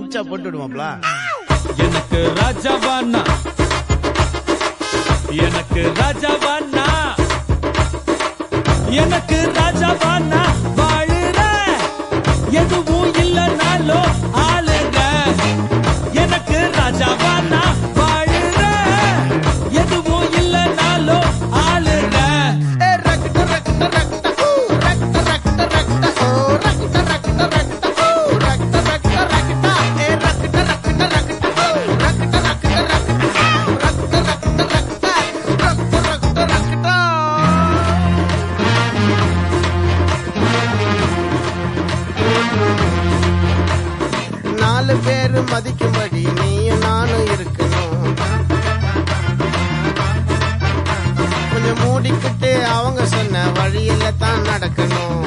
பிடிச்சா போட்டு விடுவாப்ல எனக்கு ராஜாவானா எனக்கு ராஜாவானா எனக்கு ராஜாவானா வாழுற எதுவும் இல்லைனாலும் ஆளுங்க எனக்கு ராஜாவானா வாழுற எதுவும் இல்லைனாலும் ஆளுங்க நாலு பேரு மதிக்கும்படி நீயும் நானும் இருக்கணும் கொஞ்சம் மூடிக்கிட்டு அவங்க சொன்ன வழியில தான் நடக்கணும்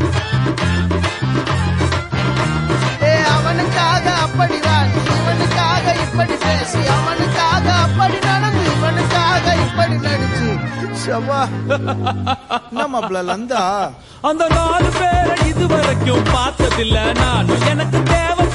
ஏ அவனுக்காக அப்படி வாங்கி இவனுக்காக இப்படி பேசி அவனுக்காக அப்படி நடந்து இவனுக்காக இப்படி நடிச்சு சவா என்ன மாப்ள லந்தா அந்த நாலு பேரை இதுவரைக்கும் பார்த்ததில்ல நானும் எனக்கு தேவை